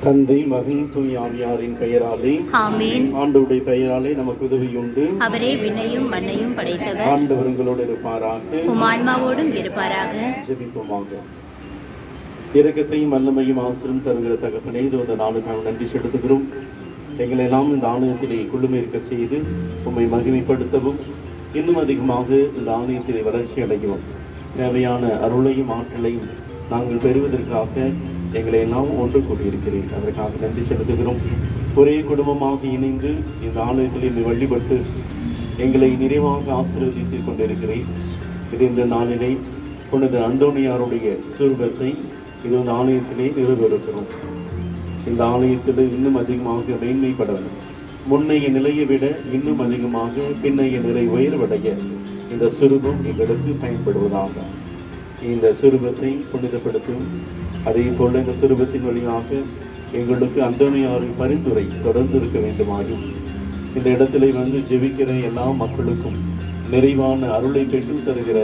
தந்தை மகன் தூய் ஆவியாரின் பெயராலே ஆமீன் ஆண்டவருடைய பெயராலே நமக்கு உதவி உண்டு அவரே விண்ணையும் மண்ணையும் படைத்தவர் ஆண்டவர் உங்களோடு இருப்பாராக உம் ஆன்மாவோடும் இருப்பாராக ஜெபிப்போமாக இரக்கத்தையும் வல்லமையும் ஆசிரும் தருகிற தகப்பனே இது இந்த நாளுக்காக நன்றி செலுத்துகிறோம் எங்களை எல்லாம் இந்த ஆலயத்திலே குழுமை இருக்க செய்து உம்மை மகிமைப்படுத்தவும் இன்னும் அதிகமாக இந்த ஆலயத்திலே வளர்ச்சி அடையவும் தேவையான அருளையும் ஆற்றலையும் நாங்கள் பெறுவதற்காக எங்களை எல்லாம் ஒன்று கூடியிருக்கிறேன் அதற்காக நன்றி செலுத்துகிறோம் ஒரே குடும்பமாக இணைந்து இந்த ஆலயத்தில் இன்று வழிபட்டு எங்களை நிறைவாக ஆசீர்வதித்துக் கொண்டிருக்கிறேன் இது இந்த நாளிலே புனித அந்தோணியாருடைய சுரூபத்தை இது இந்த ஆலயத்திலே நிறுவிருக்கிறோம் இந்த ஆலயத்தில் இன்னும் அதிகமாக மேன்மைப்படவும் முன்னைய நிலையை விட இன்னும் அதிகமாக பின்னைய நிலை உயர்வடைய இந்த சுரூபம் எங்களுக்கு பயன்படுவதாக இந்த சுரூபத்தை புனிதப்படுத்தும் அதே போல இந்த சுரூபத்தின் வழியாக எங்களுக்கு அந்தோணியாரின் பரிந்துரை தொடர்ந்து இருக்க வேண்டுமாகும் இந்த இடத்திலே வந்து ஜெபிக்கிற எல்லா மக்களுக்கும் நிறைவான அருளை பெற்றுத் தருகிற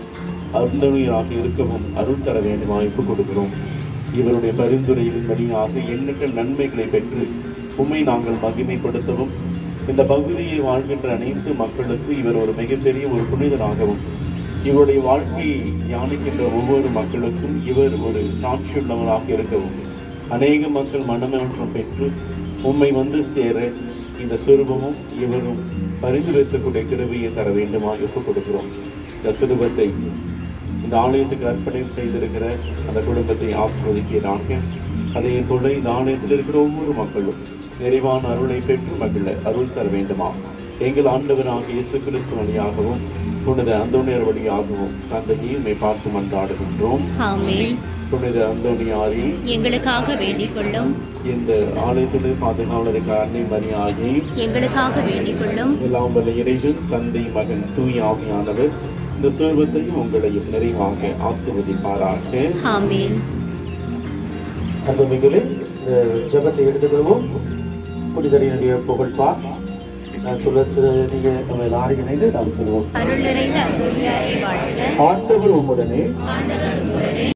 அருந்தணியாக இருக்கவும் அருள் தர வேண்டும் வாய்ப்பு கொடுக்கிறோம் இவருடைய பரிந்துரையின் வழியாக எண்ணற்ற நன்மைகளை பெற்று உண்மை நாங்கள் மகிமைப்படுத்தவும் இந்த பகுதியை வாழ்கின்ற அனைத்து மக்களுக்கு இவர் ஒரு மிகப்பெரிய ஒரு புனிதராகவும் இவருடைய வாழ்க்கையை தியானிக்கின்ற ஒவ்வொரு மக்களுக்கும் இவர் ஒரு சாட்சியுள்ளவராக இருக்கவும் அநேக மக்கள் மனமாற்றம் பெற்று உம்மை வந்து சேர இந்த சுரூபமும் இவரும் பரிந்து பேசக்கூடிய கிருவியை தர வேண்டுமா ஒப்புக் கொடுக்கிறோம் இந்த சுரூபத்தை இந்த ஆலயத்துக்கு அர்ப்பணம் செய்திருக்கிற அந்த குடும்பத்தை ஆசிர்வதிக்கிறாங்க அதே போல இந்த ஆலயத்தில் இருக்கிற ஒவ்வொரு மக்களும் நிறைவான அருளை பெற்று மகிழ அருள் தர வேண்டுமா எங்கள் ஆண்டவராக இயேசு கிறிஸ்து வழியாகவும் புனித அந்தோணியர் வழியாகவும் தந்தையை உம்மை பார்த்து மன்றாடுகின்றோம் ஆமீன் புனித அந்தோணியாரி எங்களுக்காக வேண்டிக் கொள்ளும் இந்த ஆலயத்தில் பாதுகாவலருக்கு அன்னை மரியாதை எங்களுக்காக வேண்டிக் கொள்ளும் எல்லாம் வல்ல இறைவன் தந்தை மகன் தூய் ஆவியானவர் இந்த சுரூபத்தையும் உங்களையும் நிறைவாக ஆசிர்வதிப்பாராக ஆமீன் அன்புமிகளே இந்த ஜெபத்தை எடுத்துக்கொள்வோம் புனிதரினுடைய புகழ்பா நான் சொல்ல நீங்க நம்ம எல்லாரும் இணைந்து நாம் சொல்லுவோம் அருள் நிறைந்த அந்தோனியாரை வாழ்க ஆண்டவர் உம்முடனே